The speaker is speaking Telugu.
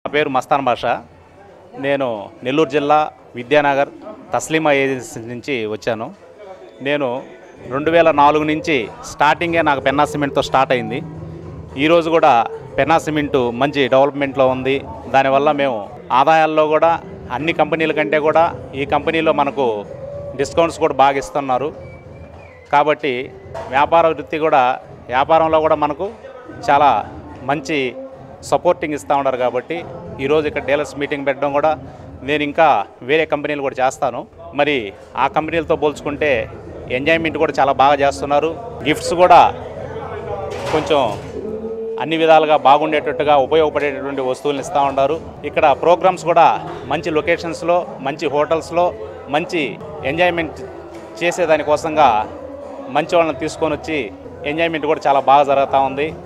నా పేరు మస్తాన్ భాష నేను నెల్లూరు జిల్లా విద్యానగర్ తస్లీమా ఏజెన్సీ నుంచి వచ్చాను నేను రెండు వేల నాలుగు నుంచి స్టార్టింగే నాకు పెన్నా సిమెంట్తో స్టార్ట్ అయింది ఈరోజు కూడా పెన్నా సిమెంటు మంచి డెవలప్మెంట్లో ఉంది దానివల్ల మేము ఆదాయాల్లో కూడా అన్ని కంపెనీల కంటే కూడా ఈ కంపెనీలో మనకు డిస్కౌంట్స్ కూడా బాగా ఇస్తున్నారు కాబట్టి వ్యాపార వృత్తి కూడా వ్యాపారంలో కూడా మనకు చాలా మంచి సపోర్టింగ్ ఇస్తూ ఉన్నారు కాబట్టి ఈరోజు ఇక్కడ డీలర్స్ మీటింగ్ పెట్టడం కూడా నేను ఇంకా వేరే కంపెనీలు కూడా చేస్తాను మరి ఆ కంపెనీలతో పోల్చుకుంటే ఎంజాయ్మెంట్ కూడా చాలా బాగా చేస్తున్నారు గిఫ్ట్స్ కూడా కొంచెం అన్ని విధాలుగా బాగుండేటట్టుగా ఉపయోగపడేటటువంటి వస్తువులను ఇస్తూ ఉంటారు ఇక్కడ ప్రోగ్రామ్స్ కూడా మంచి లొకేషన్స్లో మంచి హోటల్స్లో మంచి ఎంజాయ్మెంట్ చేసేదానికోసంగా మంచి వాళ్ళని తీసుకొని వచ్చి ఎంజాయ్మెంట్ కూడా చాలా బాగా జరుగుతూ ఉంది